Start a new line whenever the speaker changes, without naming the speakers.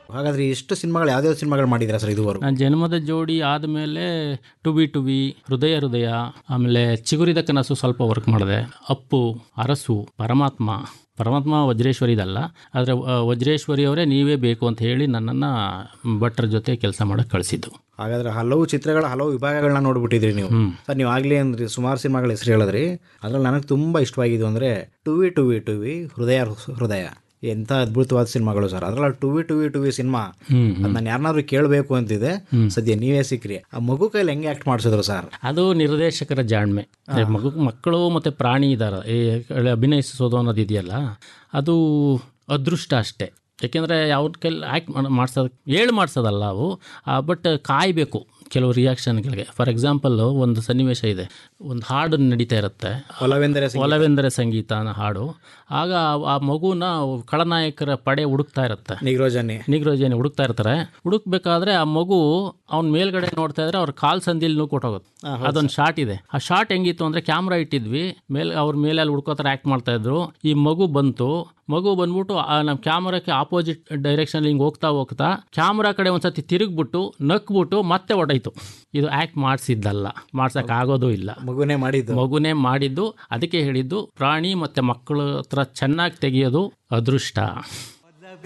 ಹಾಗಾದ್ರೆ ಎಷ್ಟು ಸಿನಿಮಾಗಳು ಯಾವ್ದಾವ್ದು ಸಿನಿಮಾಗಳು ಮಾಡಿದ್ದೀರಾ ಸರ್ ಇದುವರೆಗೂ
ನಾನು ಜನ್ಮದ ಜೋಡಿ ಆದಮೇಲೆ ಟು ಬಿ ಟು ಬಿ ಹೃದಯ ಹೃದಯ ಆಮೇಲೆ ಚಿಗುರಿದ ಕನಸು ಸ್ವಲ್ಪ ವರ್ಕ್ ಮಾಡಿದೆ ಅಪ್ಪು ಅರಸು ಪರಮಾತ್ಮ ಪರಮಾತ್ಮ ವಜ್ರೇಶ್ವರಿದಲ್ಲ ಆದರೆ ವಜ್ರೇಶ್ವರಿ ಅವರೇ ನೀವೇ ಬೇಕು ಅಂತ ಹೇಳಿ ನನ್ನನ್ನು ಭಟ್ರ ಜೊತೆ ಕೆಲಸ ಮಾಡಕ್ಕೆ ಕಳಿಸಿದ್ದು
ಹಾಗಾದ್ರೆ ಹಲವು ಚಿತ್ರಗಳ ಹಲವು ವಿಭಾಗಗಳನ್ನ ನೋಡ್ಬಿಟ್ಟಿದ್ರಿ ನೀವು ಸರ್ ನೀವು ಆಗ್ಲೇ ಅಂದ್ರಿ ಸುಮಾರು ಸಿನಿಮಾಗಳ ಹೆಸರು ಹೇಳಿದ್ರಿ ಅದ್ರಲ್ಲಿ ನನಗೆ ತುಂಬಾ ಇಷ್ಟವಾಗಿದ್ದು ಅಂದ್ರೆ ಟು ವಿ ಟು ವಿ ಟು ವಿ ಹೃದಯ ಹೃದಯ ಎಂಥ ಅದ್ಭುತವಾದ ಸಿನಿಮಾಗಳು ಸರ್ ಅದ್ರಲ್ಲಿ ಟು ವಿ ಟು ವಿ ಟು ವಿ ಸಿನಿಮಾ ಅದ್ ನಾನು ಯಾರನ್ನಾದ್ರೂ ಕೇಳಬೇಕು ಅಂತಿದೆ ಸದ್ಯ ನೀವೇ ಸಿಕ್ಕ್ರಿ ಆ ಮಗು ಕೈಲಿ ಹೆಂಗೆ ಆಕ್ಟ್ ಮಾಡಿಸಿದ್ರು ಸರ್
ಅದು ನಿರ್ದೇಶಕರ ಜಾಣ್ಮೆ ಮಗು ಮಕ್ಕಳು ಮತ್ತು ಪ್ರಾಣಿ ಇದ್ದಾರೆ ಈ ಅಭಿನಯಿಸೋದು ಅನ್ನೋದು ಇದೆಯಲ್ಲ ಅದು ಅದೃಷ್ಟ ಅಷ್ಟೇ ಯಾಕೆಂದರೆ ಯಾವ ಕೈಲಿ ಆ್ಯಕ್ಟ್ ಮಾಡ್ಸೋದು ಹೇಳಿ ಮಾಡಿಸೋದಲ್ಲ ಅವು ಬಟ್ ಕಾಯಬೇಕು ಕೆಲವು ರಿಯಾಕ್ಷನ್ಗಳಿಗೆ ಫಾರ್ ಎಕ್ಸಾಂಪಲ್ ಒಂದು ಸನ್ನಿವೇಶ ಇದೆ ಒಂದು ಹಾಡು ನಡೀತಾ ಇರುತ್ತೆ
ಒಲವೆಂದರೆ ಸಂಗೀತ.
ಒಲವೆಂದರೆ ಸಂಗೀತ ಅನ್ನೋ ಹಾಡು ಆಗ ಆ- ಆ ಮಗುನ ಖಳನಾಯಕರ ಪಡೆ ಹುಡುಕ್ತಾ ಇರುತ್ತೆ
ನಿಗ್ರೋಜನೆ
ನಿಗ್ರೋಜನೆ ಹುಡುಕ್ತಾ ಇರ್ತಾರೆ ಹುಡುಕ್ಬೇಕಾದ್ರೆ ಆ ಮಗು ಅವ್ನ ಮೇಲ್ಗಡೆ ನೋಡ್ತಾ ಇದ್ರೆ ಅವ್ರ ಕಾಲ್ ಸಂದಿಲ್ ನೂ ಕೊಟ್ಟೋಗುತ್ತೆ ಅದೊಂದು ಶಾಟ್ ಇದೆ ಆ ಶಾಟ್ ಹೆಂಗಿತ್ತು ಅಂದ್ರೆ ಕ್ಯಾಮ್ರಾ ಇಟ್ಟಿದ್ವಿ ಮೇಲೆ ಅವ್ರ ಮೇಲೆ ಅಲ್ಲಿ ಹುಡ್ಕೋತಾರೆ ಆಕ್ಟ್ ಮಾಡ್ತಾ ಇದ್ರು ಈ ಮಗು ಬಂತು ಮಗು ಬಂದ್ಬಿಟ್ಟು ನಮ್ಮ ಕ್ಯಾಮ್ರಾಕ್ಕೆ ಆಪೋಸಿಟ್ ಡೈರೆಕ್ಷನ್ ಹಿಂಗೆ ಹೋಗ್ತಾ ಹೋಗ್ತಾ ಕ್ಯಾಮ್ರಾ ಕಡೆ ಒಂದ್ಸತಿ ತಿರುಗ್ಬಿಟ್ಟು ನಕ್ಬಿಟ್ಟು ಮತ್ತೆ ಹೊಡೈತು ಇದು ಆಕ್ಟ್ ಮಾಡಿಸಿದ್ದಲ್ಲ ಮಾಡ್ಸಕ್ ಆಗೋದು ಇಲ್ಲ
ಮಗುನೇ ಮಾಡಿದ್ದು
ಮಗುನೇ ಮಾಡಿದ್ದು ಅದಕ್ಕೆ ಹೇಳಿದ್ದು ಪ್ರಾಣಿ ಮತ್ತೆ ಮಕ್ಕಳ ಹತ್ರ ಚೆನ್ನಾಗಿ ತೆಗೆಯೋದು ಅದೃಷ್ಟ